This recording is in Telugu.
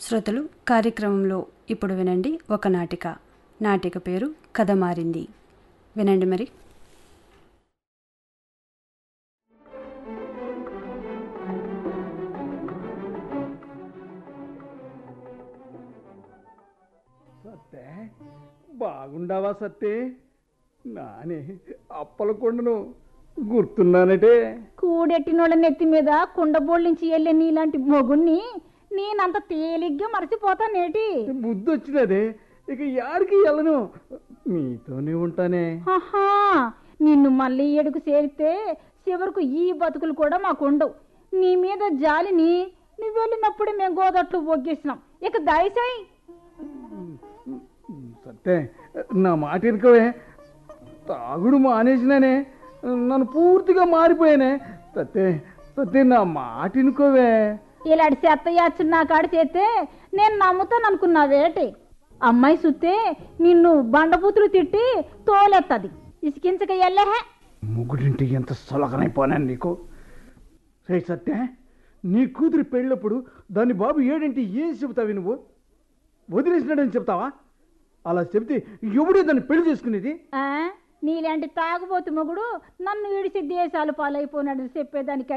శ్రోతలు కార్యక్రమంలో ఇప్పుడు వినండి ఒక నాటిక నాటిక పేరు కథ మారింది వినండి మరి సత్తే బాగుండావా సత్తే నానే అప్పల కొండను గుర్తున్నానటే కూడెట్టినోళ్ళ నెత్తి మీద కుండబోళ్ళించి వెళ్ళే నీలాంటి మొగుణ్ణి నేనంత తేలిగ్గా మరచిపోతానేటి బుద్ధొచ్చినదే ఇక యాడికి వెళ్ళను మీతోనే ఉంటానే ఆహా నిన్ను మళ్ళీ ఏడుకు చేరితే చివరకు ఈ బతుకులు కూడా మాకుండవు నీ మీద జాలిని నువ్వు వెళ్ళినప్పుడే మేము గోదట్లు ఒగ్గేసినాం ఇక దయసాయి సత్తే నా మాట ఇరుకవే తాగుడు మానేసినానే నన్ను పూర్తిగా మారిపోయానే సత్తే సత్తే నా మాట ఇనుకోవే ఇలాంటి చెత్త యాచున్న కాడ చేస్తే నేను నమ్ముతాను అనుకున్నావేటి అమ్మాయి సుత్తే నిన్ను బండపూతులు తిట్టి తోలెత్తది ఇసికించక ఎల్లహే ముగ్గుడింటి ఎంత సొలకనైపోయాను నీకు రే సత్య నీ కూతురి పెళ్ళప్పుడు దాని బాబు ఏడింటి ఏం చెబుతావి నువ్వు వదిలేసినాడని చెప్తావా అలా చెప్తే ఎవడే దాన్ని పెళ్లి చేసుకునేది ఆ నీలాంటి తాగుబోతు మొగుడు నన్ను విడిచి దేశాలు పాలైపోయినాడు చెప్పేదానికి